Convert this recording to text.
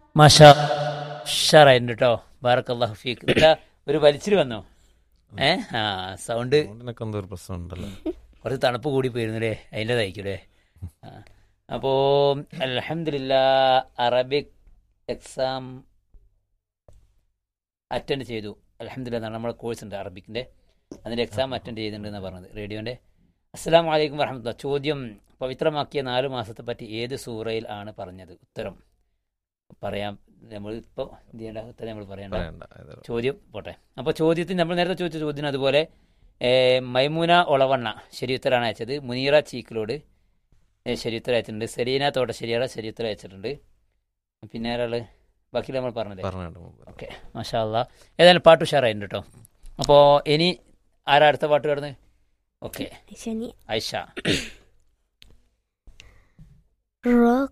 മാഷാ ഉഷാറായിട്ടുണ്ട് കേട്ടോ ബാറക്കല്ലാഹു ഫീക്ക് ഇതാ ഒരു വലിച്ചിൽ വന്നോ ഏ ആ സൗണ്ട് സൗണ്ടിനൊക്കെ എന്തോ ഒരു പ്രശ്നം ഉണ്ടല്ലോ കുറച്ച് തണുപ്പ് കൂടി പോയിരുന്നല്ലേ അതിൻ്റെതായിരിക്കും അല്ലേ അപ്പോൾ അലഹമില്ല അറബിക് എക്സാം അറ്റൻഡ് ചെയ്തു അലഹമില്ല എന്നാണ് നമ്മുടെ കോഴ്സ് ഉണ്ട് അറബിക്കിൻ്റെ അതിൻ്റെ എക്സാം അറ്റൻഡ് ചെയ്തിട്ടുണ്ടെന്നാണ് പറഞ്ഞത് റേഡിയോൻ്റെ അസ്സാം വലൈക്കും വറഹമത്തുള്ള ചോദ്യം പവിത്രമാക്കിയ നാല് മാസത്തെ പറ്റി ഏത് സൂറയിൽ ആണ് പറഞ്ഞത് ഉത്തരം പറയാം നമ്മൾ ഇപ്പോൾ എന്ത് ചെയ്യേണ്ട ഉത്തരം നമ്മൾ പറയേണ്ട പറയണ്ട ഇത് ചോദ്യം പോട്ടെ അപ്പോൾ ചോദ്യത്തിന് നമ്മൾ നേരത്തെ ചോദിച്ച ചോദ്യം അതുപോലെ ഏ, മൈമൂന ഒളവണ്ണ ശരിയുത്തരാണ് അയച്ചത് മുനീറ ചീക്കിലോട് ഏ, ശരിയുത്തരം അയച്ചിട്ടുണ്ട് സെലീന തോട്ടശ്ശേരിയുടെ ശരിയുത്തരം അയച്ചിട്ടുണ്ട് പിന്നെ ആരാള് ബാക്കി നമ്മൾ പറഞ്ഞത് പറഞ്ഞിട്ട് മുമ്പ്. ഓക്കെ മാഷാ അല്ലാ ഏതായാലും പാട്ട് ഉഷാറായിട്ടുണ്ട് കേട്ടോ അപ്പോൾ ഇനി ആരാ അടുത്ത പാട്ട് കിടന്ന് ഓക്കെ ശനി ഐഷ റോ